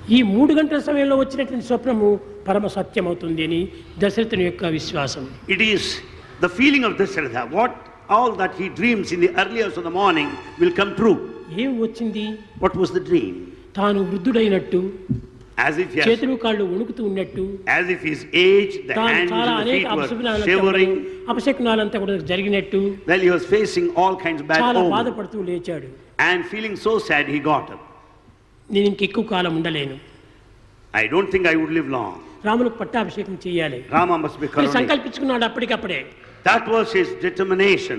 ఈ మూడు గంటల సమయంలో వచ్చినటువంటి స్వప్నము పరమ సత్యమవుతుంది అని దశరథుని యొక్క విశ్వాసం It is the feeling of Dasharatha. What all that he dreams in the early hours of the morning will come true. ఏం వచ్చింది What was the dream? తాను వృద్ధుడైనట్టు As if he has, చేతులు కాళ్ళు వణుకుతూ ఉన్నట్టు as if his age, the తాను hands చాలా and the అనేక feet were అపశకునాలంతా shivering. కూడా- అపశకునాలంతా కూడా జరిగినట్టు Well, he was facing all kinds of bad చాలా omens. బాధపడుతూ లేచాడు And feeling so sad, he got up. నేను ఇంకెక్కువ కాలం ఉండలేను I don't think I would live long. రాములకు పట్టాభిషేకం చేయాలి Rama must be అని coronated. సంకల్పించుకున్నాడు అప్పటికప్పుడే That was his determination.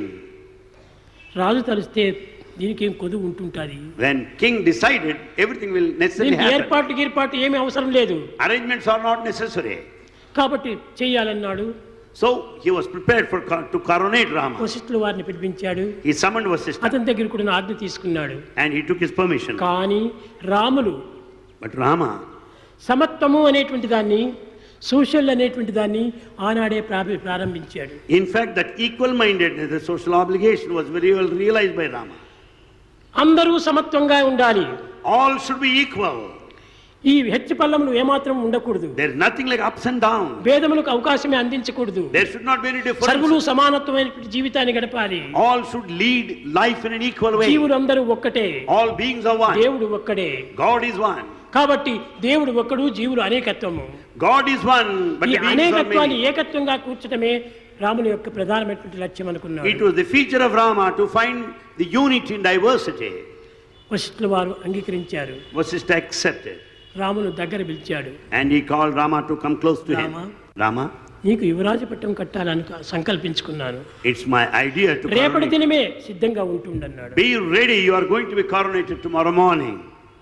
రాజు తలిస్తే దీనికి ఏం కొదువు ఉంటుంటుంది When king decided, everything will necessarily దీనికి happen. ఏర్పాటు గీర్పాటు ఏమీ అవసరం లేదు Arrangements are not necessary. కాబట్టి చేయాలన్నాడు So he was prepared for co- to coronate Rama. వశిష్ఠుల వారిని పిలిపించాడు He summoned Vasishtha అతని దగ్గర కూడా ఆజ్ఞ తీసుకున్నాడు and he took his permission. కానీ రాములు But Rama, సమత్వము అనేటువంటి దాన్ని సోషల్ అనేటువంటి దాన్ని ఆనాడే ప్రారంభి ప్రారంభించాడు in fact, that equal mindedness, the social obligation was very well realized by Rama. అందరూ సమత్వంగా ఉండాలి All should be equal. ఈ హెచ్చు పల్లములు ఏమాత్రం ఉండకూడదు There's nothing like ups and downs. భేదములకు అవకాశమే అందించకూడదు There should not be any సర్వులు difference. సమానత్వమైనటువంటి జీవితాన్ని గడపాలి All should lead life in an equal way. జీవులు అందరూ ఒక్కటే All beings are one. దేవుడు ఒక్కడే God is one. కాబట్టి దేవుడు ఒక్కడు జీవులు అనేకత్వము God is one, but ఈ the beings are అనేకత్వాన్ని many. ఏకత్వంగా కూర్చడమే రాముని యొక్క ప్రధానమైనటువంటి లక్ష్యం It అనుకున్నాడు was the feature of Rama to find the unity in diversity. వశిష్ఠుల వారు అంగీకరించారు Vasishtha accepted. రామును దగ్గర పిలిచాడు And he called Rama to come close to him. Rama. Rama, నీకు యువరాజు పట్టం కట్టాలని క- సంకల్పించుకున్నాను it's my idea to రేపటి coronate. దినమే సిద్ధంగా ఉంటుండన్నాడు Be ready, you are going to be coronated tomorrow morning.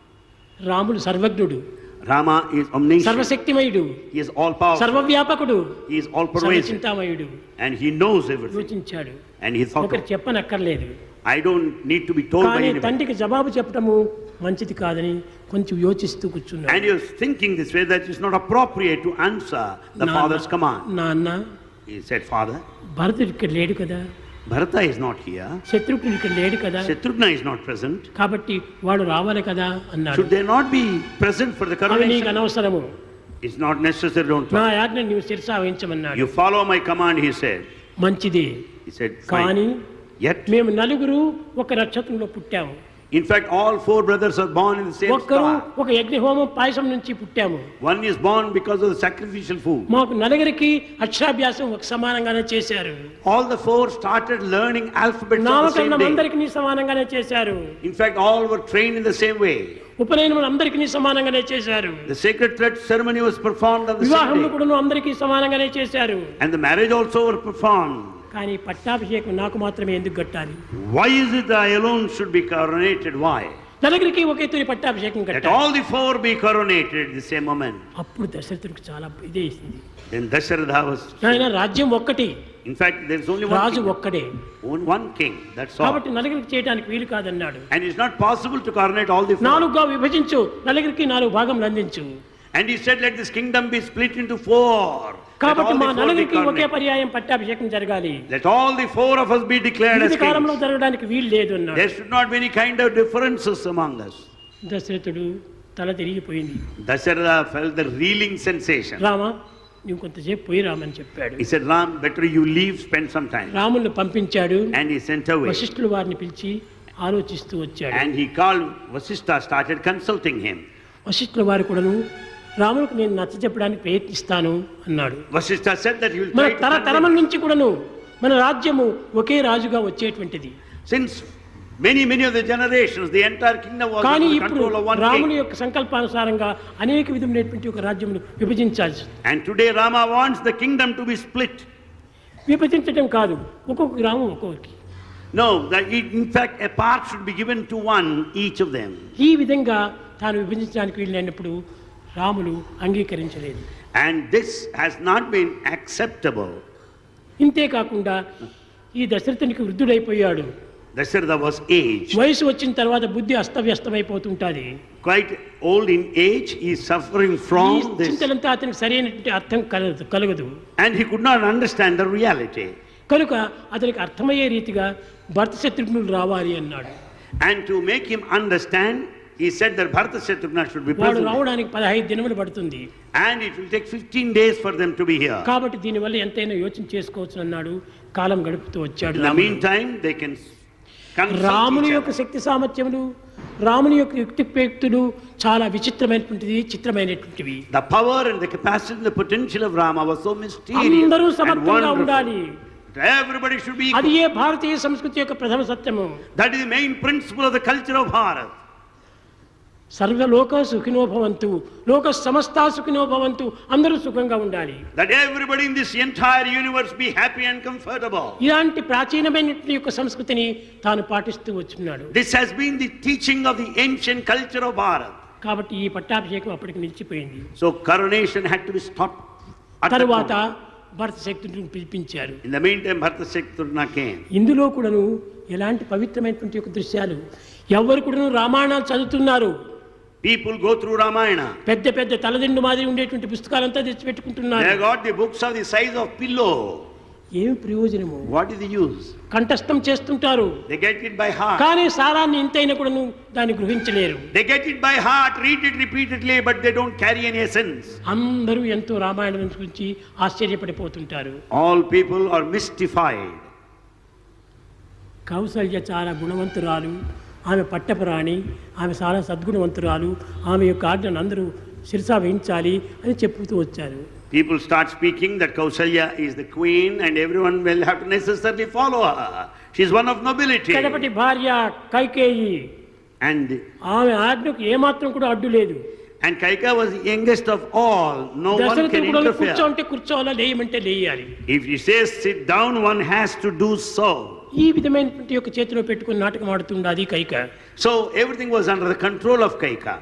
రాముడు సర్వజ్ఞుడు Rama is omniscient. సర్వశక్తిమయుడు He is all powerful. సర్వవ్యాపకుడు He is all pervasive. సర్వచింతామయుడు And he knows everything. యోచించాడు And he thought, ఒకరు of, చెప్పనక్కర్లేదు I don't need to be told by కానీ anybody. తండ్రికి జవాబు చెప్పటము మంచిది కాదని కొంచెం యోచిస్తూ కూర్చున్నాడు And he was thinking this way that it's not appropriate to answer the నాన్న, father's command. నాన్న He said, Father, భరతుడు ఇక్కడ లేడు కదా Bharata is not here. శత్రుఘ్నుడు ఇక్కడ లేడు కదా Shatrughna is not present. కాబట్టి వాడు రావాలి కదా అన్నాడు Should they not be present for the అవి నీకు coronation? అనవసరము It's not necessary, don't నా talk. ఆజ్ఞ నీవు శిరసా వహించమన్నాడు You follow my command, he said. మంచిది He said, కానీ fine. Yet, మేము నలుగురు ఒక నక్షత్రంలో పుట్టాము in fact, all four brothers are born in the same ఒక్కరు star. ఒక యజ్ఞహోమం పాయసం నుంచి పుట్టాము One is born because of the sacrificial food. మాకు నలుగురికి అక్షరాభ్యాసం ఒక సమానంగానే చేశారు All the four started learning alphabets on the same నామకరణం day. అందరికి సమానంగానే చేశారు In fact, all were trained in the same way. ఉపనయనం అందరికి సమానంగానే చేశారు The sacred thread ceremony was performed on the same వివాహంలో day. కూడా అందరికీ సమానంగానే చేశారు And the marriage also were performed. కానీ పట్టాభిషేకం నాకు మాత్రమే ఎందుకు కట్టాలి Why is it that I alone should be coronated? Why? నలుగురికి ఒకే తూరి పట్టాభిషేకం Let కట్టాలి all the four be coronated at the same moment. అప్పుడు దశరథుడికి చాలా ఇదే ఇస్తుంది Then Dasharatha was. ఆయన రాజ్యం ఒక్కటి In fact, there's only one Raju king. ఒక్కడే Only one king. That's all. కాబట్టి నలుగురికి చేయడానికి వీలు కాదన్నాడు And it's not possible to coronate all the four. నాలుగుగా విభజించు నలుగురికి నాలుగు భాగం అందించు And he said, let this kingdom be split into four. Let కాబట్టి all మా the four be నలుగురికి ఒకే coronated. పర్యాయం పట్టాభిషేకం జరగాలి Let all the four of us be declared as వివిధ కాలంలో kings. జరగడానికి వీలు లేదు అన్నాడు There should not be any kind of differences among us. దశరథుడు తల తిరిగిపోయింది Dasharatha felt the reeling sensation. Rama నువ్వు కొంతసేపు పోయి రామని చెప్పాడు He said, Ram, better you leave, spend some time. రాముని పంపించాడు And he sent away. వశిష్ఠులు వారిని పిలిచి ఆలోచిస్తూ వచ్చాడు And he called Vasishtha, started consulting him. వశిష్ఠుల వారు కూడాను రాములకు నేను నచ్చ చెప్పడానికి ప్రయత్నిస్తాను అన్నాడు Vasishtha said that he will మన try to తరతరముల convince- నుంచి కూడాను మన రాజ్యము ఒకే రాజుగా వచ్చేటువంటిది Since many, many of the generations, the entire kingdom was కానీ under the ఇప్పుడు control of one రాముని king. యొక్క సంకల్పానుసారంగా అనేక విధమైనటువంటి ఒక రాజ్యమును విభజించాల్సి And today Rama wants the kingdom to be split. విభజించడం కాదు ఒక్కొక్క గ్రామం ఒక్కొక్కరికి No, that it, in fact, a part should be given to one, each of them. ఈ విధంగా తాను విభజించడానికి వీలైనప్పుడు రాములు అంగీకరించలేదు And this has not been acceptable. ఇంతే కాకుండా ఈ దశరథునికి వృద్ధుడైపోయాడు Dasharatha was aged, వయసు వచ్చిన తర్వాత బుద్ధి అస్తవ్యస్తమైపోతుంటుంది quite old in age. He is suffering ఈ from this. చింతలంతా అతనికి సరైనటువంటి అర్థం కలగదు కలగదు And he could not understand the reality. కనుక అతనికి అర్థమయ్యే రీతిగా భర్త శత్రుఘ్నులు రావాలి అన్నాడు And to make him understand, He said that Bharata Shatrugna should be వాడు present. రావడానికి పదహైదు దినములు పడుతుంది And it will take 15 days for them to be here. కాబట్టి దీనివల్ల ఎంతైనా యోచన చేసుకోవచ్చు అన్నాడు కాలం గడుపుతూ వచ్చాడు In the రాముడు. meantime, they can consult రాముని each యొక్క other. శక్తి సామర్థ్యములు రాముని యొక్క యుక్తిపేక్తులు చాలా విచిత్రమైనటువంటిది చిత్రమైనటువంటివి The power and the capacity and the potential of Rama was so mysterious అందరూ and సమర్థంగా wonderful. ఉండాలి Everybody should be అది equal. ఏ భారతీయ సంస్కృతి యొక్క ప్రథమ సత్యము That is the main principle of the culture of Bharat. సర్వలోక సుఖినో భవంతు లోక సమస్త సుఖినో భవంతు అందరూ సుఖంగా ఉండాలి That everybody in this entire universe be happy and comfortable. ఇలాంటి ప్రాచీనమైన యొక్క సంస్కృతిని తాను పాటిస్తూ వచ్చున్నాడు This has been the teaching of the ancient culture of Bharat. కాబట్టి ఈ పట్టాభిషేకం అప్పటికి నిలిచిపోయింది So coronation had to be stopped. At the తరువాత moment. భరత శక్తిని పిలిపించారు In the meantime, Bharata Shatrugna came. ఇందులో కూడాను ఎలాంటి పవిత్రమైనటువంటి యొక్క దృశ్యాలు ఎవరు కూడాను రామాయణాలు చదువుతున్నారు People go through Ramayana. పెద్ద పెద్ద తలదిండు మాదిరి ఉండేటువంటి పుస్తకాలంతా తెచ్చి They పెట్టుకుంటున్నారు got the books of the size of pillow. ఏమి ప్రయోజనము What is the use? కంఠస్థం చేస్తుంటారు They get it by heart. కానీ సారాన్ని ఇంతైనా కూడాను దాన్ని గ్రహించలేరు They get it by heart, read it repeatedly, but they don't carry any essence. అందరూ ఎంతో రామాయణం గురించి ఆశ్చర్యపడిపోతుంటారు All people are mystified. Kaushalya చాలా గుణవంతురాలు ఆమె పట్టపురాణి ఆమె చాలా సద్గుణవంతురాలు ఆమె యొక్క ఆజ్ఞను అందరూ శిరసా వహించాలి అని చెప్పుతూ వచ్చారు People start speaking that Kausalya is the queen and everyone will have to necessarily follow her. She's one of nobility. కడపటి భార్య కైకేయి And, ఆమె ఆజ్ఞకు ఏమాత్రం కూడా అడ్డు లేదు and Kaika was the youngest of all. No one దశరథుడు can కూడా interfere. కూర్చోంటే కూర్చోవాలా లేయమంటే లేయాలి If he says sit down, one has to do so. ఈ విధమైనటువంటి యొక్క చేతిలో పెట్టుకుని నాటకం ఆడుతుండది Kaika So everything was under the control of Kaika.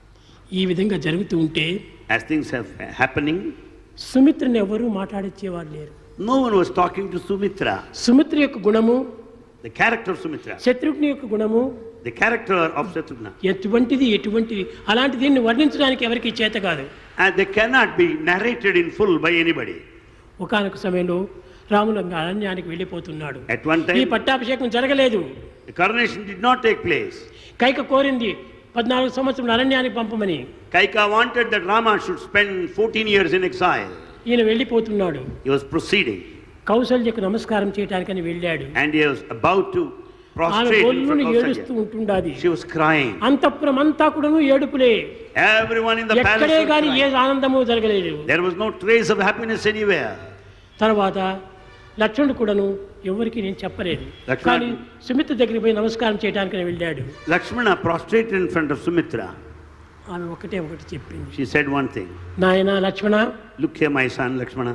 ఈ విధంగా జరుగుతూ ఉంటే As things have happening, సుమిత్రని ఎవరూ మాట్లాడించేవారు లేరు no one was talking to Sumitra. Sumitra యొక్క గుణము The character of Sumitra, శత్రుఘ్ని యొక్క గుణము the character of Shatrughna. ఎటువంటిది ఎటువంటిది అలాంటి దీన్ని వర్ణించడానికి ఎవరికి చేత కాదు And they cannot be narrated in full by anybody. ఒకానొక సమయంలో రాములు ఇంకా అరణ్యానికి వెళ్ళిపోతున్నాడు At one ఈ time, పట్టాభిషేకం జరగలేదు the coronation did not take place. Kaika కోరింది పద్నాలుగు సంవత్సరం అరణ్యానికి పంపమని Kaika wanted that Rama should spend 14 years in exile. ఈయన వెళ్ళిపోతున్నాడు He was proceeding కౌసల్యకు నమస్కారం చేయడానికని వెళ్ళాడు and he was about to ఆమె prostrate in front గొల్లును of ఏడుస్తూ Kausalya. ఉంటుండాది She was crying. అంతఃపురం అంతా కూడాను ఏడుపులే Everyone in the palace ఎక్కడే was గాని ఏ crying. ఆనందము జరగలేదు There was no trace of happiness anywhere. తర్వాత లక్ష్మణుడు కూడాను ఎవరికి నేను చెప్పలేదు లక్ష్మణుడు- కానీ సుమిత్ర దగ్గరికి పోయి నమస్కారం చేయడానికి వెళ్ళాడు Lakshmana prostrated in front of Sumitra. ఆమె ఒకటే ఒకటి చెప్పింది She said one thing. నాయన లక్ష్మణ Look here, my son Lakshmana.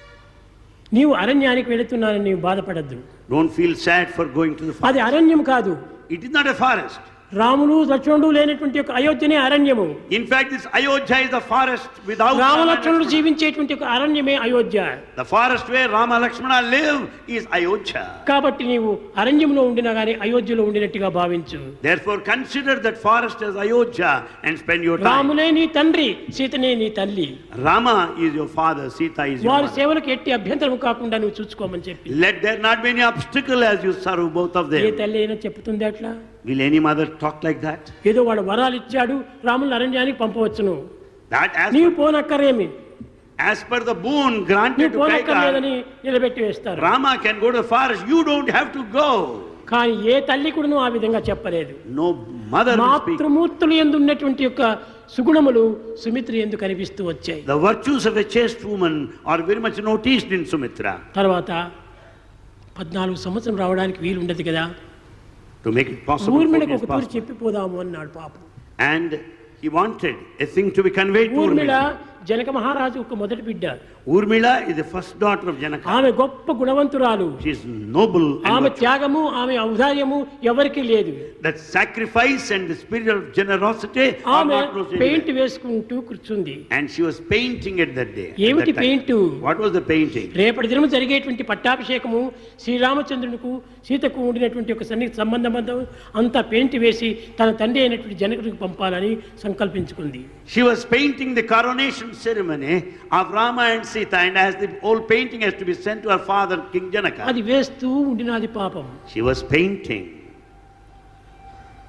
నీవు అరణ్యానికి వెళుతున్నానని నీవు బాధపడద్దు Don't feel sad for going to the forest. అది అరణ్యం కాదు It is not a forest. Ramulu లక్ష్మణుడు లేనటువంటి ఒక అయోధ్యనే అరణ్యము In fact, this Ayodhya is the forest without Rama and రామలక్ష్మణుడు Lakshmana. జీవించేటువంటి ఒక అరణ్యమే Ayodhya The forest where Rama Lakshmana live is Ayodhya. కాబట్టి నీవు అరణ్యంలో ఉండినా గానీ అయోధ్యలో ఉండినట్టుగా భావించు Therefore, consider that forest as Ayodhya and spend your time. రాములే నీ తండ్రి సీతనే నీ తల్లి Rama is your father, Sita is your వారి mother. సేవలకు ఎట్టి అభ్యంతరం కాకుండా నువ్వు చూసుకోమని చెప్పి Let there not be any obstacle as you serve both of A them. తల్లి అయినా చెప్తుంది అట్లా Will any mother talk like that? ఏదో వాడు వరాలు ఇచ్చాడు రాముని అరణ్యానికి పంపవచ్చును That as నీవు per, పోనక్కరేమి as per the boon granted నీవు to Kaika, పోనక్కర్లేదని నిలబెట్టి వేస్తారు Rama can go to the forest. You don't have to go. కానీ ఏ తల్లి కూడా ఆ విధంగా చెప్పలేదు No mother will speak. మాతృమూర్తులు ఎందు ఉన్నటువంటి యొక్క సుగుణములు సుమిత్ర ఎందు కనిపిస్తూ వచ్చాయి The virtues of a chaste woman are very much noticed in Sumitra. తర్వాత పద్నాలుగు సంవత్సరం రావడానికి వీలు ఉండదు కదా To make it possible, for ఊర్మిళకు his ఒక తూరు possible. చెప్పిపోదాము అన్నాడు పాపం And he wanted a thing to be conveyed to Urmila Urmila. Janaka మహారాజు ఒక మొదటి బిడ్డ Urmila is the first daughter of Janaka. ఆమె గొప్ప గుణవంతురాలు She is noble and ఆమె virtuous. త్యాగము ఆమె ఔదార్యము ఎవరికీ లేదు that sacrifice and the spirit of generosity are ఆమె not noticed పెయింట్ anywhere. వేసుకుంటూ కూర్చుంది And she was painting at that day. at ఏమిటి that time. Paint What was the painting? రేపటి దినం జరిగేటువంటి పట్టాభిషేకము శ్రీరామచంద్రునికి సీతకు ఉండినటువంటి ఒక సన్ని సంబంధం అంతా పెయింట్ వేసి తన తండ్రి అయినటువంటి జనకుడికి పంపాలని సంకల్పించుకుంది She was painting the coronation ceremony of Rama and Sita, and as the whole painting has to be sent to her father, King Janaka, అది వేస్తూ ఉండినది పాపం she was painting.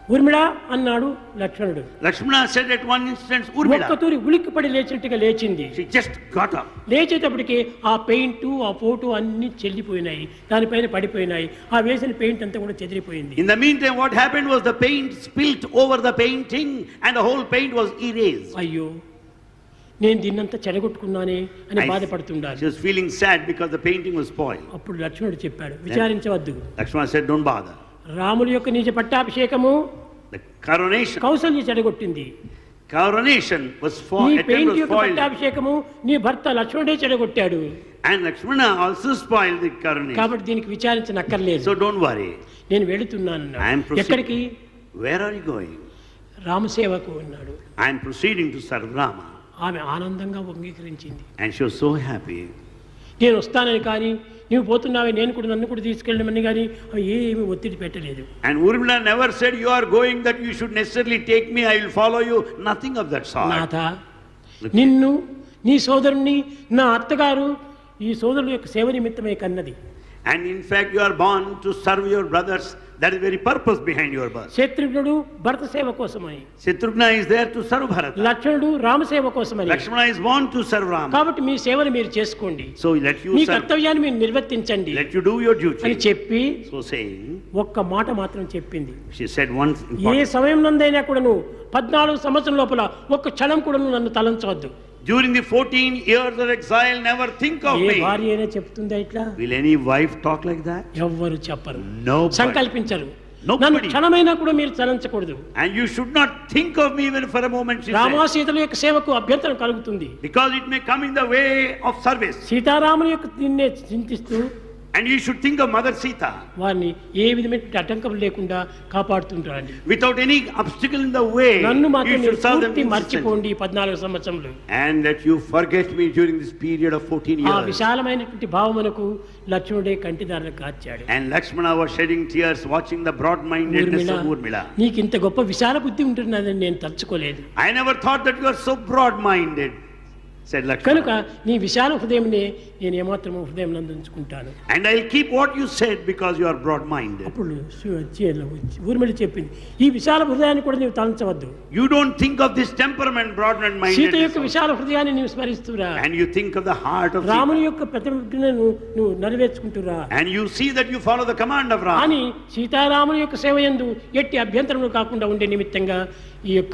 ఊర్మిళ అన్నాడు లక్ష్మణుడు Lakshmana said at one instance, ఒక్క Urmila. తూరి ఉలిక్కిపడి లేచినట్టుగా లేచింది She just got up. లేచేటప్పటికి ఆ పెయింట్ ఆ ఫోటో అన్ని చెల్లిపోయినాయి దానిపైన పడిపోయినాయి ఆ వేసిన పెయింట్ అంతా కూడా చెదిరిపోయింది In the meantime, what happened was the paint spilt over the painting and the whole paint was erased. అయ్యో నేను దీన్నంతా చెడగొట్టుకున్నానే అని I- బాధపడుతుండాలి She was feeling sad because the painting was spoiled. అప్పుడు లక్ష్మణుడు చెప్పాడు విచారించవద్దు Lakshmana said, Don't bother. రాముడి యొక్క నిజ పట్టాభిషేకము The coronation, కౌసల్య చెడగొట్టింది coronation was నీ for attempt పెయింట్ was యొక్క spoiled. పట్టాభిషేకము నీ భర్త లక్ష్మణుడే చెడగొట్టాడు And Lakshmana also spoiled the coronation. కాబట్టి దీనికి విచారించనక్కర్లేదు So don't worry. నేను వెళుతున్నాను I am proceeding. ఎక్కడికి Where are you going? రామసేవకు అన్నాడు I am proceeding to serve Rama. ఆమె ఆనందంగా అంగీకరించింది And she was so happy. నేను వస్తానని కానీ నువ్వు పోతున్నావే నేను కూడా నన్ను కూడా తీసుకెళ్ళమని కానీ ఆమె ఏమీ ఒత్తిడి పెట్టలేదు And Urmila never said, You are going, that you should necessarily take me, I will follow you. Nothing of that sort. నాథ నిన్ను నీ సోదరుణ్ణి నా అత్తగారు ఈ సోదరుల యొక్క సేవ నిమిత్తమే కన్నది And in fact, you are born to serve your brothers. That is very purpose behind your birth. శత్రుఘ్నుడు భరత సేవ కోసమని Shatrughna is there to serve Bharata. లక్ష్మణుడు రామసేవ కోసమని Lakshmana is born to serve Rama. కాబట్టి మీ సేవను మీరు చేసుకోండి So let you me serve, కర్తవ్యాన్ని మీరు నిర్వర్తించండి let you do your అని duty. చెప్పి So saying, ఒక్క మాట మాత్రం చెప్పింది she said one A important. సమయం నందైనా కూడాను పద్నాలుగు సంవత్సరం లోపల ఒక్క క్షణం కూడా నన్ను తలంచవద్దు During the 14 years of exile, never think of A me. భార్య అయినా చెప్తుందా ఇట్లా Will any wife talk like that? ఎవ్వరు చెప్పరు Nobody. సంకల్పించరు Nobody. నన్ను క్షణమైనా కూడా మీరు తలంచకూడదు And you should not think of me even for a moment, she Rama said. సీతల యొక్క సేవకు అభ్యంతరం కలుగుతుంది Because it may come in the way of service. సీతారాముని యొక్క దీన్నే చింతిస్తూ And you should think of Mother Sita. వారిని ఏ విధమైన ఆటంకం లేకుండా కాపాడుతుంటారండి Without any obstacle in the way, నన్ను మాత్రం you మీరు should serve them పూర్తి incessantly. మర్చిపోండి ఈ పద్నాలుగు సంవత్సరంలో And that you forget me during this period of 14 ఆ years. విశాలమైనటువంటి భావమునకు లక్ష్మణుడే కంటిదారులు కార్చాడు And Lakshmana was shedding tears watching the broad-mindedness Urmila of Urmila. నీకు ఇంత గొప్ప విశాల బుద్ధి ఉంటున్నదని నేను తలుచుకోలేదు I never thought that you are so broad-minded, said కనుక Lakshmana. నీ విశాల హృదయంనే నేను ఏమాత్రము హృదయం నందుకుంటాను And I'll keep what you said because you are broad-minded. అప్పుడు సు- చే- ఊర్మిళ చెప్పింది ఈ విశాల హృదయాన్ని కూడా నీవు తలంచవద్దు You don't think of this temperament, Sita broad-minded. యొక్క విశాల హృదయాన్ని నీవు స్మరిస్తురా And you think of the heart of రాముని Sita. యొక్క ప్రతిజ్ఞను నువ్వు నెరవేర్చుకుంటురా And you see that you follow the command of Rama. అని సీతారాముని యొక్క సేవ యందు ఎట్టి అభ్యంతరములు కాకుండా ఉండే నిమిత్తంగా ఈ యొక్క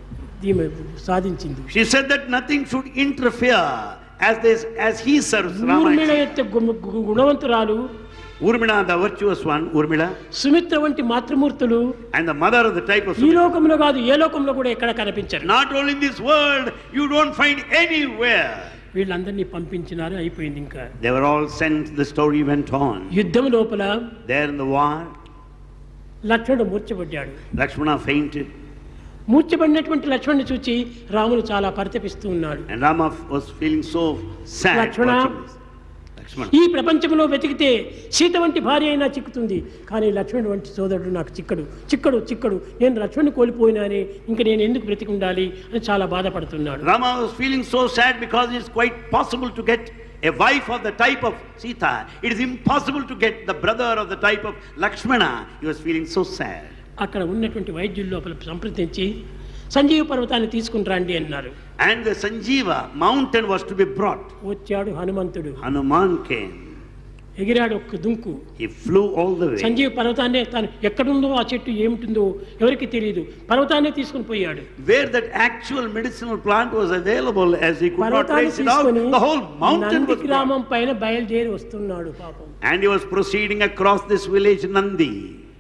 ఈమె సాధించింది She said that nothing should interfere as this as he serves Rama. Urmila and యొక్క గు- గు- గుణవంతురాలు Sita. Urmila, the virtuous one, Urmila, Sumitra వంటి మాతృమూర్తులు and the mother of the type of ఈ Sumitra. లోకంలో కాదు ఏ లోకంలో కూడా ఎక్కడ కనిపించరు Not only in this world, you don't find anywhere. వీళ్ళందరినీ పంపించినారు అయిపోయింది ఇంకా They were all sent, the story went on. యుద్ధం లోపల There in the war, లక్ష్మణుడు మూర్చబడ్డాడు Lakshmana fainted, మూర్చబడినటువంటి లక్ష్మణుని చూచి రాముడు చాలా పరితపిస్తూ ఉన్నాడు and Rama was feeling so sad Lakshmana. watching this. Lakshmana. ఈ ప్రపంచంలో వెతికితే సీత వంటి భార్య అయినా చిక్కుతుంది కానీ లక్ష్మణుడు వంటి సోదరుడు నాకు చిక్కడు చిక్కడు చిక్కడు నేను లక్ష్మణుని కోల్పోయినానే ఇంకా నేను ఎందుకు బ్రతికి ఉండాలి అని చాలా బాధపడుతున్నాడు Rama was feeling so sad because it's quite possible to get a wife of the type of Sita. It is impossible to get the brother of the type of Lakshmana. He was feeling so sad. అక్కడ ఉన్నటువంటి వైద్యుల లోపల సంప్రదించి సంజీవ పర్వతాన్ని తీసుకుని రండి అన్నారు And the Sanjeeva mountain was to be brought. వచ్చాడు హనుమంతుడు Hanuman came. ఎగిరాడు ఒక్క దుంకు He flew all the way. Sanjeeva పర్వతాన్ని తాను ఎక్కడుందో ఆ చెట్టు ఏమిటిందో ఎవరికి తెలియదు పర్వతాన్నే తీసుకుని పోయాడు Where that actual medicinal plant was available, as he could not పర్వతాన్ని trace it out, తీసుకొని the whole mountain Nandi was brought. గ్రామం పైన బయలుదేరి వస్తున్నాడు పాపం And he was proceeding across this village Nandi.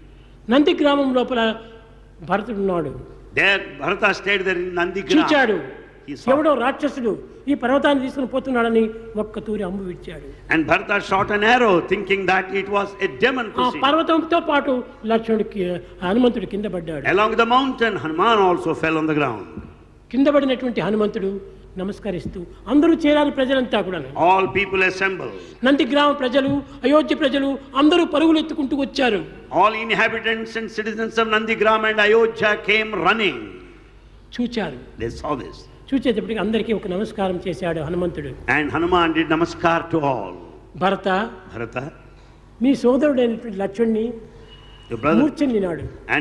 Nandi గ్రామం లోపల భరతుడు ఉన్నాడు There, Bharata stayed there in Nandi చూచాడు He saw. ఎవడో రాక్షసుడు ఈ పర్వతాన్ని తీసుకుని పోతున్నాడని ఒక్క తూరి అంబు విచ్చాడు And Bharata shot an arrow thinking that it was a demon ఆ proceeding. పర్వతంతో పాటు లక్ష్మణుడికి హనుమంతుడు కింద పడ్డాడు Along the mountain, Hanuman also fell on the ground. కింద పడినటువంటి హనుమంతుడు నమస్కరిస్తూ అందరూ చేరాలి ప్రజలంతా కూడా All people assembled. నంది గ్రామ ప్రజలు అయోధ్య ప్రజలు అందరూ పరుగులు ఎత్తుకుంటూ వచ్చారు All inhabitants and citizens of Nandigram and Ayodhya came running. చూచారు They saw this. చూచేటప్పటికి అందరికీ ఒక నమస్కారం చేశాడు హనుమంతుడు And Hanuman did namaskar to all. Bharata Bharata, me సోదరుడైనటువంటి లక్ష్మణ్ణి your brother. మూర్ఛనినాడు And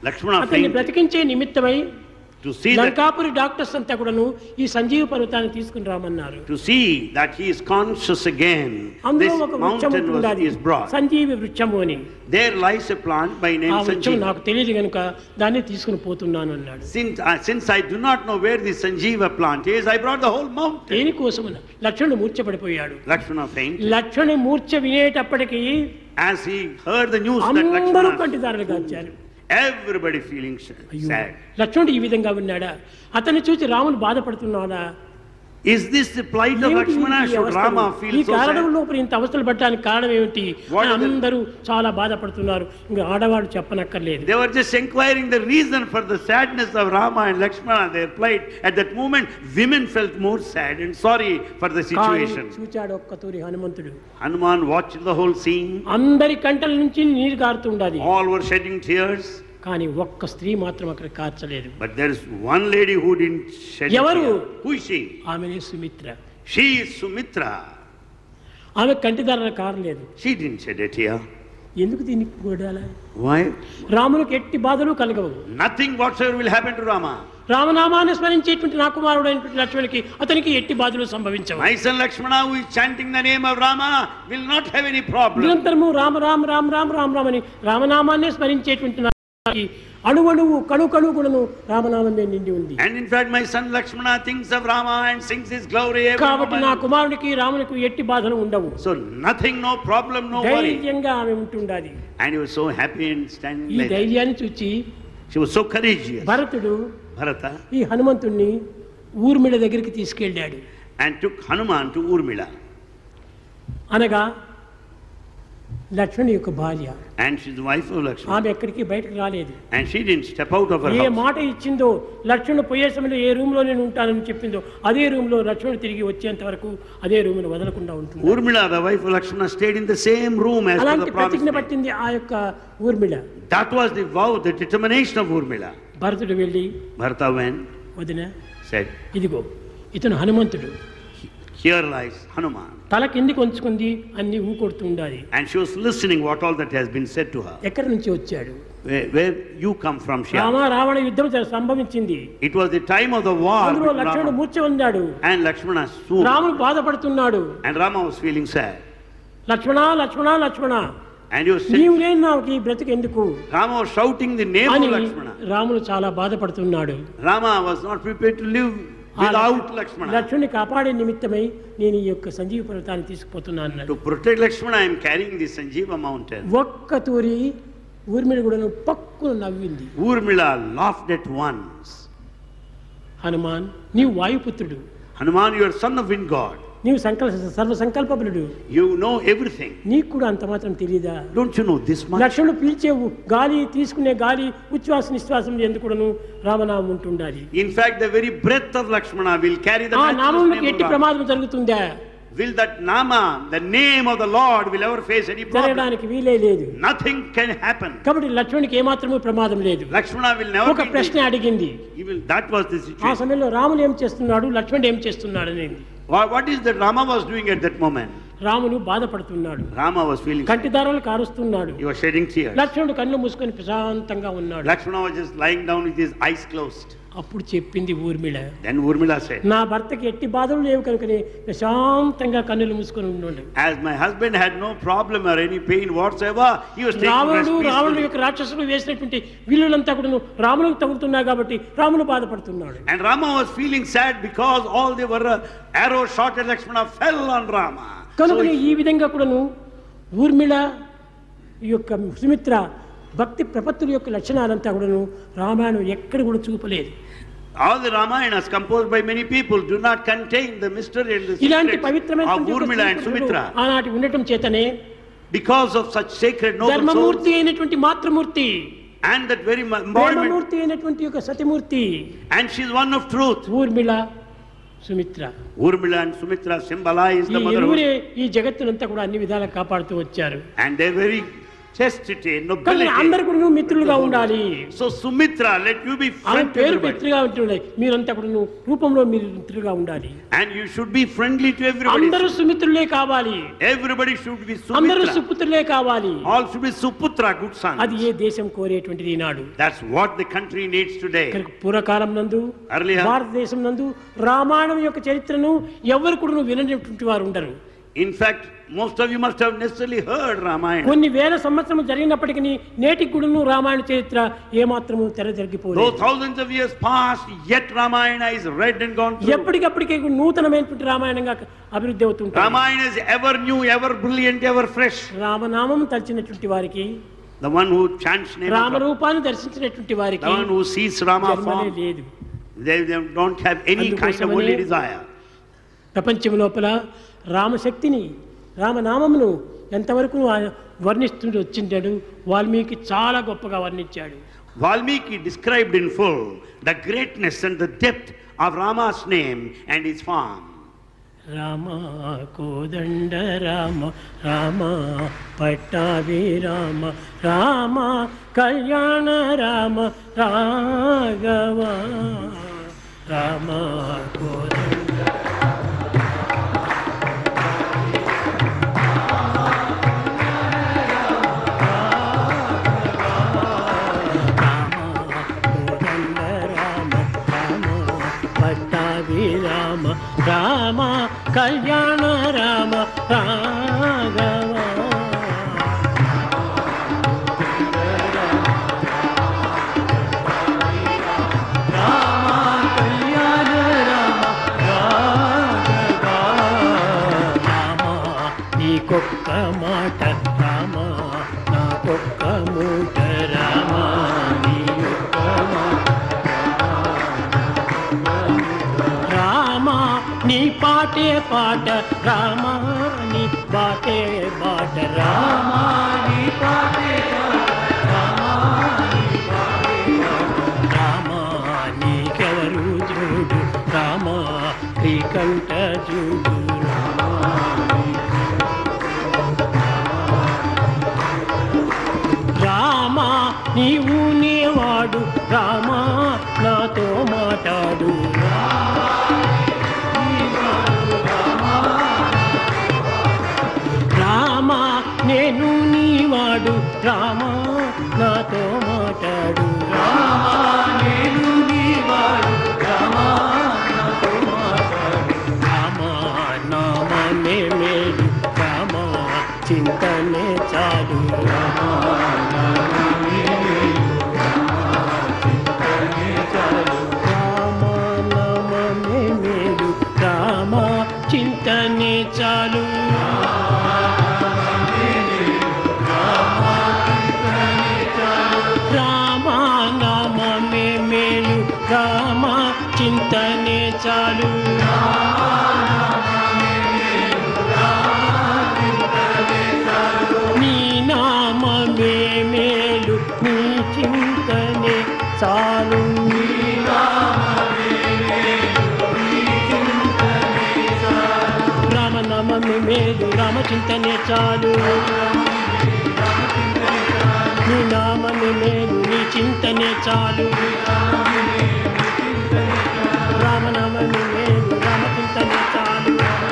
Lakshmana అతన్ని fainted బ్రతికించే నిమిత్తమై to see that Lankapuri doctors అంతా కూడాను ఈ సంజీవ పర్వతాన్ని తీసుకుని రామన్నారు to see that he is conscious again. అందులో This ఒక వృక్షం mountain was, ఉండాలి is brought. సంజీవి వృక్షము అని There lies a plant by ఆ name వృక్షం Sanjeev. నాకు తెలియదు కనుక దాన్ని తీసుకుని పోతున్నాను అన్నాడు Since, uh, since I do not know where this Sanjeeva plant is, I brought the whole mountain. దేనికోసం లక్ష్మణుడు మూర్ఛపడిపోయాడు Lakshmana fainted. లక్ష్మణుని మూర్ఛ వినేటప్పటికీ As he heard the news that అందరూ Lakshmana, కంటిదారులు కాచారు everybody feeling sh- అయ్యో sad. లక్ష్మణుడు ఈ విధంగా ఉన్నాడా అతన్ని చూసి రాముడు బాధపడుతున్నాడా Is this the plight of ఏమిటి Lakshmana? ఈ Should అవస్థలు? Rama ఈ feel so కారణం sad? లోపల ఇంత అవస్థలు పడడానికి కారణం ఏమిటి What అని is the- అందరూ చాలా బాధపడుతున్నారు ఇంకా ఆడవాడు చెప్పనక్కర్లేదు They were just inquiring the reason for the sadness of Rama and Lakshmana, their plight. At that moment, women felt more sad and sorry for the కానీ situation. చూచాడు ఒక్క తూరి హనుమంతుడు Hanuman watched the whole scene. అందరి కంటల నుంచి నీరు కారుతుండాలి All were shedding tears. కానీ ఒక్క స్త్రీ మాత్రం అక్కడ కార్చలేదు But there is one lady who didn't shed a ఎవరు? tear. Who is she? ఆమెనే సుమిత్ర She is Sumitra. ఆమె కంటిదారులు కారలేదు She didn't shed a tear. ఎందుకు దీనికి గోడాల Why? రామునికి ఎట్టి బాధలు కలగవు Nothing whatsoever will happen to Rama. రామనామాన్ని స్మరించేటువంటి నా కుమారుడైనటువంటి లక్ష్మణునికి అతనికి ఎట్టి బాధలు సంభవించవు My son Lakshmana, who is chanting the name of Rama, will not have any problem. నిరంతరము రామ రామ రామ రామ రామ రామ అని రామనామాన్నే స్మరించేటువంటి నాకు అణువణువు కణు కణు గుణను రామనామమే నిండి ఉంది And in fact, my son Lakshmana thinks of Rama and sings his glory every కాబట్టి నా moment. కుమారునికి రామునికి ఎట్టి బాధలు ఉండవు So nothing, no problem, no worry. ధైర్యంగా ఆమె ఉంటుండాలి And he was so happy and standing ఈ like that. ధైర్యాన్ని చూచి She was so courageous. భరతుడు Bharata ఈ హనుమంతుణ్ణి ఊర్మిళ దగ్గరికి తీసుకెళ్ళాడు and took Hanuman to Urmila. అనగా లక్ష్మణి యొక్క భార్య And she's the wife of Lakshmana. ఆమె ఎక్కడికి బయటకు రాలేదు And she didn't step out of her A house. మాట ఇచ్చిందో లక్ష్మణుడు పోయే సమయంలో ఏ రూమ్ లో నేను ఉంటానని చెప్పిందో అదే రూమ్ లో లక్ష్మణుడు తిరిగి వచ్చేంత వరకు అదే రూమ్ ను వదలకుండా ఉంటుంది Urmila, the wife of Lakshmana, stayed in the same room as per అలాంటి the promise. ప్రతిజ్ఞ made. పట్టింది ఆ యొక్క Urmila That was the vow, the determination of Urmila. భరతుడు వెళ్ళి Bharata went, వదిన said, ఇదిగో ఇతను హనుమంతుడు Here lies Hanuman. తల కిందికి ఉంచుకుంది అన్ని ఊకొడుతూ ఉండాలి And she was listening what all that has been said to her. ఎక్కడి నుంచి వచ్చాడు Where, where you come from, Rama Shyam? Ravana యుద్ధం జ- సంభవించింది It was the time of the war అందులో with లక్ష్మణుడు Rama మూర్ఛ ఉన్నాడు and Lakshmana swooned. రాముడు బాధపడుతున్నాడు And Rama was feeling sad. Lakshmana Lakshmana Lakshmana And he was saying, నీవు లేని నాకు ఈ బ్రతుకు ఎందుకు Rama was shouting the name అని of Lakshmana. రాముడు చాలా బాధపడుతున్నాడు Rama was not prepared to live ఆ without Lakshmana. లక్ష్మణ్ణి కాపాడే నిమిత్తమై నేను ఈ యొక్క సంజీవ పర్వతాన్ని తీసుకుపోతున్నాను అన్నాడు To protect Lakshmana, I am carrying the Sanjeeva mountain. ఒక్క తూరి ఊర్మిళ కూడా పక్కున నవ్వింది Urmila laughed at once. Hanuman నీవు వాయుపుత్రుడు Hanuman, you are son of wind god. నీవు సంకల్ప సర్వ సంకల్పబలుడు You know everything. నీకు కూడా అంత మాత్రం తెలియదా Don't you know this much? లక్ష్మణుడు పీల్చే ఉ- గాలి తీసుకునే గాలి ఉచ్ఛ్వాస నిశ్వాసం ఎందుకును రామనామం ఉంటుండాలి In fact, the very breath of Lakshmana will carry the ఆ matchless నామంకి name of ఎట్టి Rama. ప్రమాదం జరుగుతుందా Will that Nama, the name of the Lord, will ever face any problem? జరగడానికి వీలే లేదు Nothing can happen. కాబట్టి లక్ష్మణునికి ఏమాత్రమూ ప్రమాదం లేదు Lakshmana will never ఒక be. ప్రశ్న అడిగింది He will, that was the ఆ situation. సమయంలో రాముడు ఏం చేస్తున్నాడు లక్ష్మణుడు ఏం చేస్తున్నాడు అనేది Wha- What is that Rama was doing at that moment? రాముడు బాధపడుతున్నాడు Rama was feeling. కంటిదారాలు కారుస్తున్నాడు He was shedding tears. లక్ష్మణుడు కళ్ళు మూసుకొని ప్రశాంతంగా ఉన్నాడు Lakshmana was just lying down with his eyes closed. అప్పుడు చెప్పింది ఊర్మిళ Then Urmila said, నా భర్తకి ఎట్టి బాధలు లేవు కనుకనే ప్రశాంతంగా కన్నులు మూసుకొని ఉండండి As my husband had no problem or any pain whatsoever, he was taking rest రావణుడు రావణుడు peacefully. యొక్క రాక్షసులు వేసినటువంటి విల్లులంతా కూడా రాములకు తగులుతున్నాయి కాబట్టి రాముడు బాధపడుతున్నాడు And Rama was feeling sad because all the were uh, arrows shot at Lakshmana fell on Rama. So కనుక he- ఈ విధంగా కూడాను ఊర్మిళ ఈ యొక్క సుమిత్ర భక్తి ప్రపత్తుల యొక్క లక్షణాలంతా కూడాను రామాయణం ఎక్కడ కూడా చూపలేదు all the Ramayanas composed by many people do not contain the mystery and the ఇలాంటి secrets of పవిత్రమైనటువంటి యొక్క Urmila and శ్రీకృష్ణుడు Sumitra. ఆనాటి ఉండటం చేతనే Because of such sacred noble souls ధర్మమూర్తి అయినటువంటి మాతృమూర్తి and that very mo- embodiment, ప్రేమమూర్తి అయినటువంటి యొక్క సతిమూర్తి and she is one of truth. Urmila Sumitra Urmila and Sumitra symbolize ఈ the motherhood. ఇరువురే ఈ జగత్తునంతా కూడా అన్ని విధాలా కాపాడుతూ వచ్చారు And they're very chastity, కానీ nobility. అందరు కూడా మిత్రులుగా ఉండాలి So Sumitra, let you be ఆమె friend to పేరు everybody. మిత్రులుగా ఉంటుండే మీరంతా కూడా రూపంలో మీరు మిత్రులుగా ఉండాలి And you should be friendly to everybody. అందరూ సుమిత్రులే కావాలి Everybody should be అందరూ Sumitra. సుపుత్రులే కావాలి All should be Suputra, good అది sons. ఏ దేశం కోరేటువంటిది ఈనాడు That's what the country needs today. కనుక పూర్వకాలం నందు Earlier. భారతదేశం నందు రామాయణం యొక్క చరిత్రను ఎవరు కూడా వినటువంటి వారు ఉండరు In fact, most of you must have necessarily heard Ramayana. కొన్ని వేల సంవత్సరం జరిగినప్పటికీ నేటికి కూడాను రామాయణ చరిత్ర ఏమాత్రము Though తెరజరిగిపోలేదు thousands of years passed, yet Ramayana is read and gone through. ఎప్పటికప్పటికీ నూతనమైనటువంటి రామాయణంగా అభివృద్ధి అవుతుంటారు Ramayana is ever new, ever brilliant, ever fresh. రామనామం తలిచినటువంటి వారికి The one who chants name of Rama, రామరూపాన్ని దర్శించినటువంటి వారికి the one who sees Rama జన్మనే form, లేదు they, they don't have any kind of అందుకోసమనే worldly desire. ప్రపంచం లోపల రామశక్తిని రామనామమును ఎంతవరకు ఆయన వర్ణిస్తూ వచ్చింటాడు వాల్మీకి చాలా గొప్పగా వర్ణించాడు Valmiki described in full the greatness and the depth of Rama's name and his form. Rama కోదండ రామ రామ పట్టాభి రామ రామ కళ్యాణ రామ రాఘవ రామ కోదండ రామ కోదండ రామ రామ పట్టాభి రామ రామ కళ్యాణ రామ రాఘవ రామ నీకొక్క మాట రామ నాకొక్క మూట రామ నీ యొక్క మాట రామ నీ పాటే పాట రామ నీ బాటే బాట రామ నీ పాటే రామ నీకెవరు చూడు రామ శ్రీకంఠ చూడు రామ నీవు నీవాడు రామ నాతో మాట్లాడు రామ నేను నీవాడు రామ నాతో మాట్లాడు రామ నేను నీవాడు రామ నాతో మాట్లాడు రామ నామమే మేలు రామ చింతనే చాలు రామ రామ నామమే మేలు రామ చింతనే చాలు రామ నామమే మేలు రామ చింతనే చాలు నీ నామమే మేలు నీ చింతనే చాలు రామ నామమే మేలు రామ చింతనే చాలు నీ నామమే మేలు నీ చింతనే చాలు రామనామమే మేలు రామ చింతనే చాలు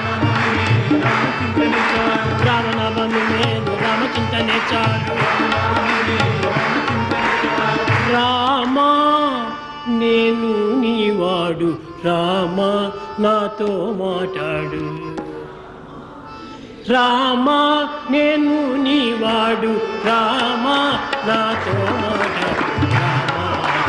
రామనామమే మేలు రామ చింతనే చాలు రామా నేను నీవాడు రామా నాతో మాట్లాడు రామా నేను నీవాడు రామా నాతో మాట్లాడు రామా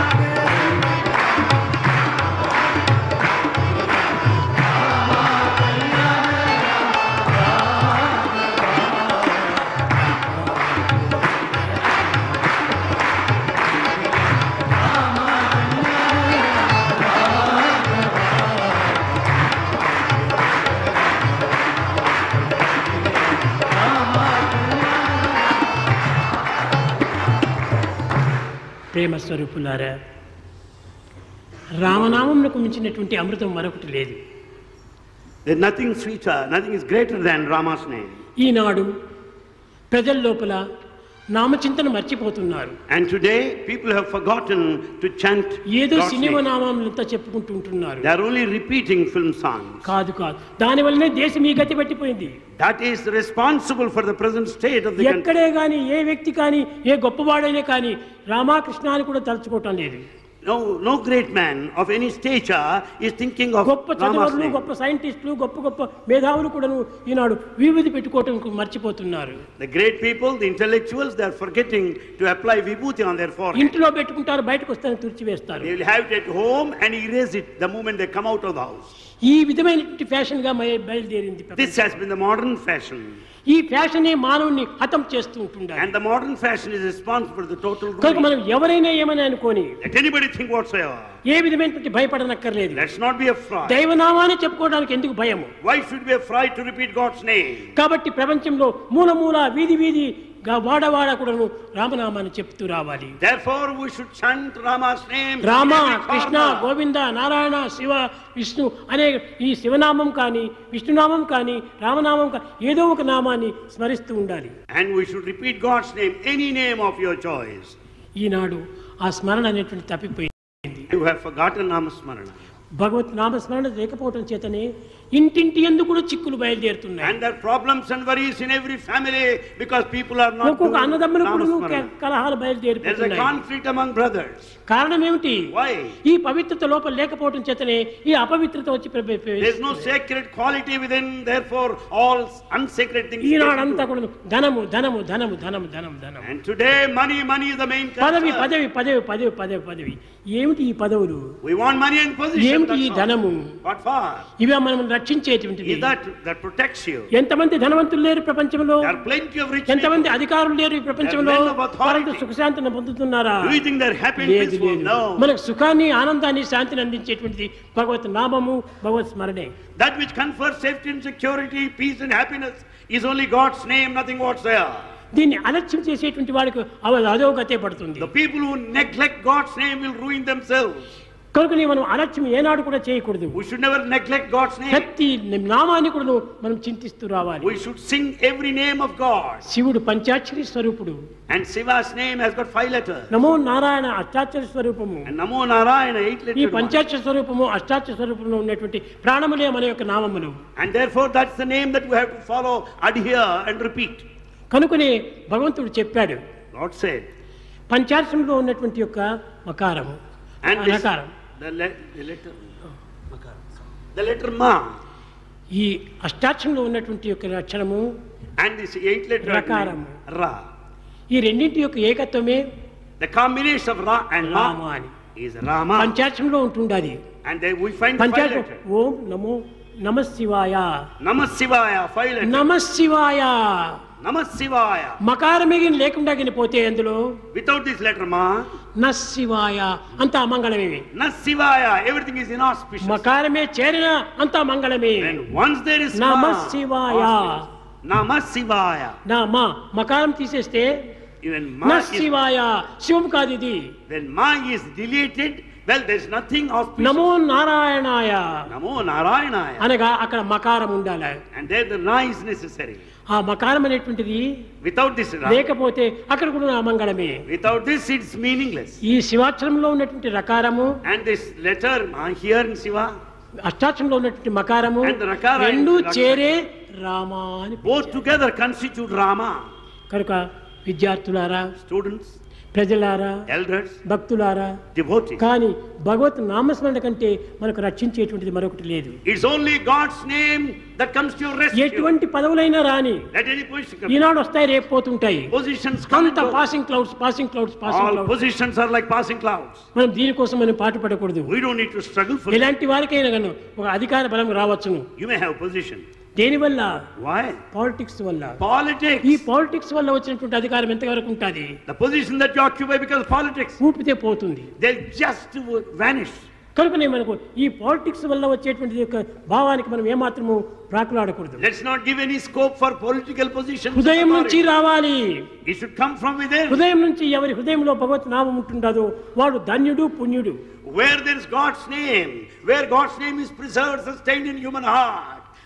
ప్రేమ స్వరూపులారా రామనామంకు మించినటువంటి అమృతం మరొకటి లేదు There's nothing sweeter, nothing is greater than Rama's name. ఈనాడు ప్రజల లోపల నామచింతన మర్చిపోతున్నారు And today, people have forgotten to chant ఏదో God's సినిమా name. నామంతా చెప్పుకుంటూ ఉంటున్నారు They are only repeating film songs. కాదు కాదు దానివల్లనే దేశం ఈ గతి పట్టిపోయింది That is responsible for the present state of the country. ఎక్కడే కానీ ఏ వ్యక్తి కానీ ఏ గొప్పవాడైనా కానీ రామకృష్ణ అని కూడా తలుచుకోవటం లేదు No, no great man of any stature is thinking of గొప్ప Rama's చదువులు name. గొప్ప సైంటిస్టులు గొప్ప గొప్ప మేధావులు కూడాను ఈనాడు విభూతి పెట్టుకోవటం మర్చిపోతున్నారు The great people, the intellectuals, they are forgetting to apply vibhuti on their forehead. ఇంట్లో పెట్టుకుంటారు బయటకు వస్తారని తుడిచివేస్తారు They will have it at home and erase it the moment they come out of the house. ఈ విధమైనటువంటి fashion గా మయ- బయలుదేరింది ప్రపంచం. This has been the modern fashion. ఈ ఫ్యాషనే మానవుని హతం చేస్తూ ఉంటుండాలి And the modern fashion is responsible for the total కనుక ruin. మనం ఎవరైనా ఏమని అనుకోని Let anybody think whatsoever. ఏ విధమైనటువంటి భయపడనక్కర్లేదు Let's not be afraid. దైవనామాన్ని చెప్పుకోవడానికి ఎందుకు భయము Why should we be afraid to repeat God's name? కాబట్టి ప్రపంచంలో మూల మూల వీధి వీధి గా వాడవాడ కూడాను రామనామాన్ని చెప్తూ రావాలి Therefore, we should chant Rama's name. in Rama every Krishna corner. Govinda Narayana Shiva Vishnu అనే ఈ శివనామం కానీ విష్ణునామం కానీ రామనామం కానీ ఏదో ఒక నామాన్ని స్మరిస్తూ ఉండాలి And we should repeat God's name, any name of your choice. ఈనాడు ఆ స్మరణ అనేటువంటి తప్పిపోయింది You have forgotten Namasmarana. భగవత్ నామస్మరణ లేకపోవటం చేతనే ఇంటింటి ఎందుకు కూడా చిక్కులు బయలుదేరుతున్నాయి And there are problems and worries in every family because people are not ఒక్కొక్క doing అన్నదమ్ములు కూడా Namasmarana. కలహాలు There's a బయలుదేరిపోతున్నాయి conflict among brothers. కారణం ఏమిటి Why? ఈ పవిత్రత లోపల లేకపోవటం చేతనే ఈ అపవిత్రత వచ్చి ప్ర- ప్ర- ప్ర- There's no sacred quality within, therefore all unsacred things. get ఈనాడంతా into. కూడా ధనము ధనము ధనము ధనము ధనము ధనము And today money, money is the main పదవి concern. పదవి పదవి పదవి పదవి పదవి ఏమిటి ఈ పదవులు We want money and position. ఏమిటి ఈ that's all. ధనము What for? ఇవే మనం రక్షించేటువంటివి Is that that protects you? ఎంతమంది ధనవంతులు లేరు ప్రపంచంలో There are plenty of rich people. ఎంతమంది అధికారులు లేరు ఈ ప్రపంచంలో There are men of authority. వారంతా సుఖశాంతిని పొందుతున్నారా Do you think they're happy and లేదు peaceful? లేదు No. మనకు సుఖాన్ని ఆనందాన్ని శాంతిని అందించేటువంటిది భగవత్ నామము భగవత్ స్మరణే That which confers safety and security, peace and happiness is only God's name, nothing whatsoever. దీన్ని అలక్ష్యం చేసేటువంటి వాడికి అవ అధోగతే పడుతుంది The people who neglect God's name will ruin themselves. కనుకనే మనం అలక్ష్యం ఏనాడు కూడా చేయకూడదు We should never neglect God's name. ప్రతి నామాన్ని కూడా మనం చింతిస్తూ రావాలి We should sing every name of God. శివుడు పంచాక్షరి స్వరూపుడు And Shiva's name has got five letters. నమో నారాయణ అష్టాక్షర స్వరూపము And Namo Narayana, eight ఈ letters. పంచాక్షర స్వరూపము అష్టాక్షర స్వరూపంలో ఉన్నటువంటి ప్రాణములే మన యొక్క నామములు And therefore, that's the name that we have to follow, adhere, and repeat. కనుకనే భగవంతుడు చెప్పాడు God said. పంచాక్షరంలో ఉన్నటువంటి యొక్క మకారము And ఆ this, నకారం the, le- the letter, the letter Ma, ఈ అష్టాక్షరంలో ఉన్నటువంటి యొక్క అక్షరము and this eight letter Rakaram. Ra. ఈ రెండింటి యొక్క ఏకత్వమే The combination of Ra and Rama Ma అని is Rama. పంచాక్షరంలో ఉంటుండాది And then we find five పంచాక్షరం letters. ఓం నమో నమ శివాయ Namah Shivaya, five letters. నమ శివాయ Namah Shivaya. మకారమే గిని లేకుండా గిని పోతే అందులో Without this letter Ma, న శివాయ అంత అమంగళమే Na Shivaya, everything is inauspicious. మకారమే చేరిన అంత మంగళమే And once there is Namah Ma, Shivaya. auspicious. Namah Shivaya. నా మా మకారం తీసేస్తే Even న Ma is, శివాయ శివం కాదు ఇది when Ma is deleted, well, there's nothing auspicious. నమో నారాయణాయ Namo Narayanaya. అనగా అక్కడ మకారం ఉండాలి And there the Ra is necessary. ఆ మకారం అనేటువంటిది Without this Ra, లేకపోతే అక్కడ కూడా అమంగళమే without this it's meaningless. ఈ శివాక్షరంలో ఉన్నటువంటి రకారము And this letter Ma here in Shiva, అష్టాక్షరంలో ఉన్నటువంటి మకారము And the rakara and రెండు rakara. చేరే రామా అని both together constitute Rama. కనుక విద్యార్థులారా Students, ప్రజలారా elders, భక్తులారా devotees. కానీ భగవత్ నామస్మరణ కంటే మనకు రక్షించేటువంటిది మరొకటి లేదు It's only God's name that comes to your rescue. ఎటువంటి పదవులైనా రాని Let any position come. ఈనాడు వస్తాయి రేపు పోతుంటాయి Positions come అంత and go. Passing clouds passing clouds passing All clouds positions are like passing clouds. మనం దీనికోసం మనం పాటుపడకూడదు We don't need to struggle for it. ఎలాంటి వారికైనా కానీ ఒక అధికార బలం రావచ్చును You may have position. దేనివల్ల Why? పాలిటిక్స్ వల్ల Politics. ఈ పాలిటిక్స్ వల్ల వచ్చినటువంటి అధికారం ఎంతవరకు ఉంటుంది The position that you occupy because of politics, ఊపితే పోతుంది they'll just vanish. కనుకనే మనకు ఈ పాలిటిక్స్ వల్ల వచ్చేటువంటి యొక్క భావానికి మనం ఏమాత్రము ప్రాకులాడకూడదు Let's not give any scope for political positions. హృదయం నుంచి రావాలి It should come from within. హృదయం నుంచి ఎవరి హృదయంలో భగవత్ నామం ఉంటుండదో వాడు ధన్యుడు పుణ్యుడు Where there is God's name, where God's name is preserved, sustained in human heart,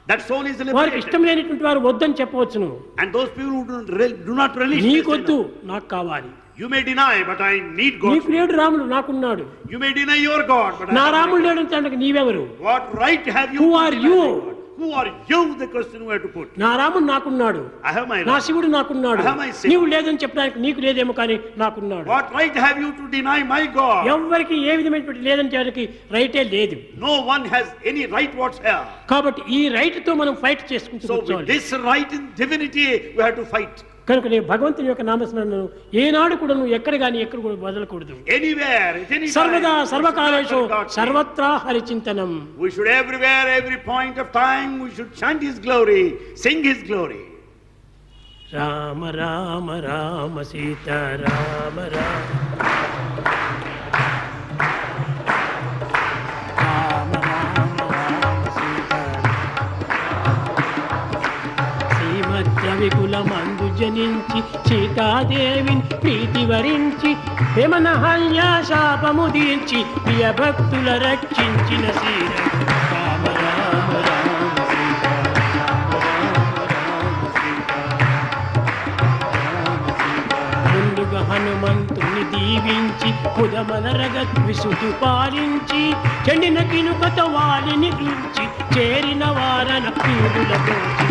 That soul is వారికి liberated. ఇష్టం లేనటువంటి వారు వద్దని చెప్పవచ్చును And those people who do, re- do not relish this, నీకొద్దు నాకు కావాలి you may deny, but I need God. నీకు లేడు రాముడు నాకున్నాడు You may deny your God, but I నా have my రాముడు God. లేడు అంటే నీవెవరు What right have you Who to are deny you? my God? Who are you? The question we have to put. నా రాముడు నాకున్నాడు I have my నా right. శివుడు నాకున్నాడు I have my Shiva. నీవు లేదని చెప్పడానికి నీకు లేదేమో కానీ నాకున్నాడు What right have you to deny my God? ఎవరికి ఏ విధమైనటువంటి లేదని చెప్పడానికి రైటే లేదు No one has any right whatsoever. కాబట్టి ఈ రైట్ తో మనం ఫైట్ చేసుకుంటూ So with కూర్చోవాలి this right in divinity, we have to fight. కనుక నేను భగవంతుని యొక్క నామస్మరణను ఏనాడు కూడా నువ్వు ఎక్కడ కానీ ఎక్కడ కూడా వదలకూడదు Anywhere, at any సర్వదా time. సర్వకాలేషు God name. సర్వత్రా హరిచింతనం We should everywhere, every point of time, we should chant His glory, sing His glory. Rama Rama Rama Sita Rama Rama Rama Rama Rama Sita శ్రీమద్రవికుల మందు జనించి సీతాదేవిని ప్రీతి వరించి విమనహల్య శాపము దీర్చి ప్రియ భక్తుల రక్షించిన శ్రీర రామ రామ రామ సీత ముందుగా హనుమంతుని దీవించి కుదమలరగ విసుతు పాలించి చెండిన కినుకత వాలిని గురించి చేరిన వారన పీడుల పోచిన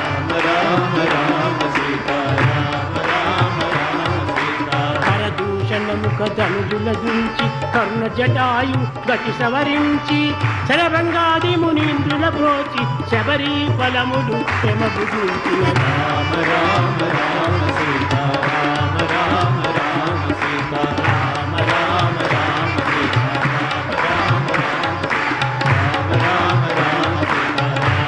కరదూషణ ముఖ ధనుజుల గురించి కర్ణ జటాయు గతి సవరించి శరభంగాది మునీంద్రుల బ్రోచి శబరి ఫలములు ప్రేమ బుధించిన రామ రామ రామ సీత రామ రామ రామ సీత రామ రామ రామ సీత రామ రామ రామ సీత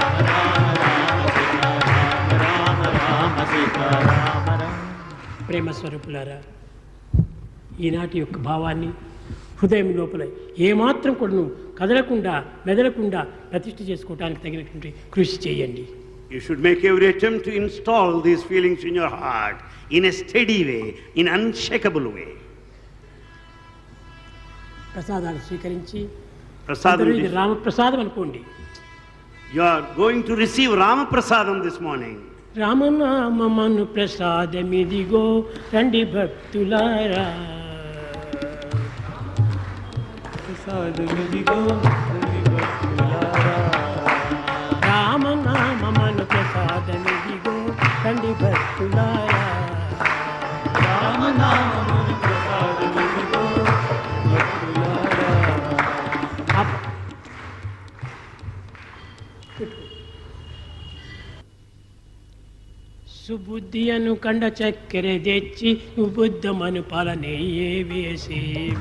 రామ రామ సీత రామ రామ ప్రేమ స్వరూపులారా ఈనాటి యొక్క భావాన్ని హృదయం లోపల ఏమాత్రం కూడా నువ్వు కదలకుండా మెదలకుండా ప్రతిష్ఠ చేసుకోవడానికి తగినటువంటి కృషి చేయండి You should make every attempt to install these feelings in your heart in a steady way, in unshakable way. ప్రసాదాలు స్వీకరించి Prasadam, అందరూ ఇది this- రామప్రసాదం అనుకోండి you are going to receive Rama Prasadam this morning. రామనామను ప్రసాదమిదిగో రండి భక్తులారా రామనామను ప్రసాదమిదిగో రండి భక్తులారా అప్- సుబుద్ధి అను కండ చక్కెర తెచ్చి ఉబుద్ధమను పాలనెయ్యే వేసి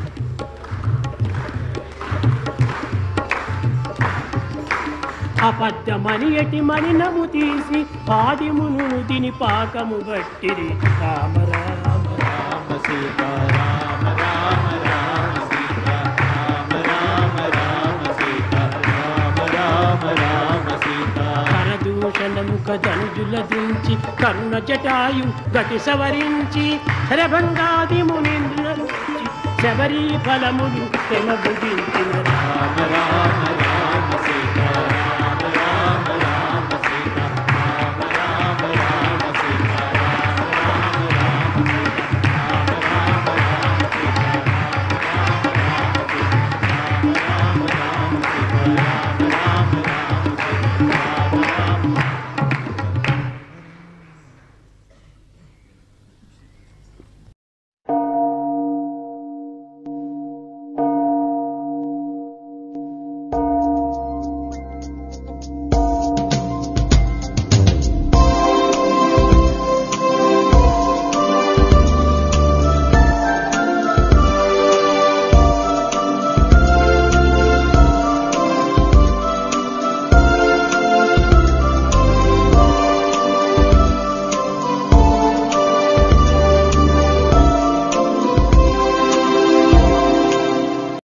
అబద్ధమని ఎటి మలినము తీసి ఆదిమును తిని పాకము బట్టిరి రామ రామ రామ సీత రామ రామ రామ సీత రామ రామ రామ సీత రామ రామ రామ సీత కరదూషణ ముఖ ధనుజుల దించి కరుణ జటాయు గతి సవరించి శరభంగాది మునీంద్రుల శబరి ఫలములు తెమ బుధించిన రామ రామ